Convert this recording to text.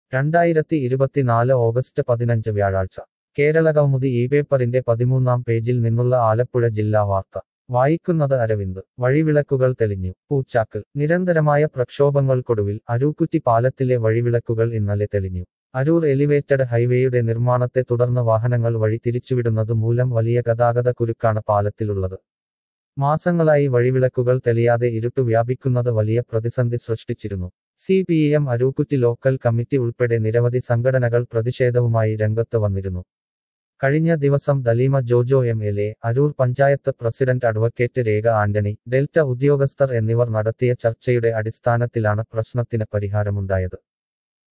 രണ്ടായിരത്തി ഇരുപത്തിനാല് ഓഗസ്റ്റ് പതിനഞ്ച് വ്യാഴാഴ്ച കേരളകൗമുദി ഈ പേപ്പറിന്റെ പതിമൂന്നാം പേജിൽ നിന്നുള്ള ആലപ്പുഴ ജില്ലാ വാർത്ത വായിക്കുന്നത് അരവിന്ദ് വഴിവിളക്കുകൾ തെളിഞ്ഞു പൂച്ചാക്കൽ നിരന്തരമായ പ്രക്ഷോഭങ്ങൾക്കൊടുവിൽ അരൂക്കുറ്റി പാലത്തിലെ വഴിവിളക്കുകൾ ഇന്നലെ തെളിഞ്ഞു അരൂർ എലിവേറ്റഡ് ഹൈവേയുടെ നിർമ്മാണത്തെ തുടർന്ന് വാഹനങ്ങൾ വഴി തിരിച്ചുവിടുന്നത് മൂലം വലിയ ഗതാഗത കുരുക്കാണ് പാലത്തിലുള്ളത് മാസങ്ങളായി വഴിവിളക്കുകൾ തെളിയാതെ ഇരുട്ടു വ്യാപിക്കുന്നത് വലിയ പ്രതിസന്ധി സൃഷ്ടിച്ചിരുന്നു C P M Arookutty local committee ഉൾപ്പെടെ നിരവധി സംഘടനകൾ പ്രതിഷേധവുമായി രംഗത്ത് വന്നിരുന്നു കഴിഞ്ഞ ദിവസം Daleema Jojo M L A Aroor panchayat president advocate Rekha Antony delta ഉദ്യോഗസ്ഥർ എന്നിവർ നടത്തിയ ചർച്ചയുടെ അടിസ്ഥാനത്തിലാണ് പ്രശ്നത്തിന് പരിഹാരമുണ്ടായത്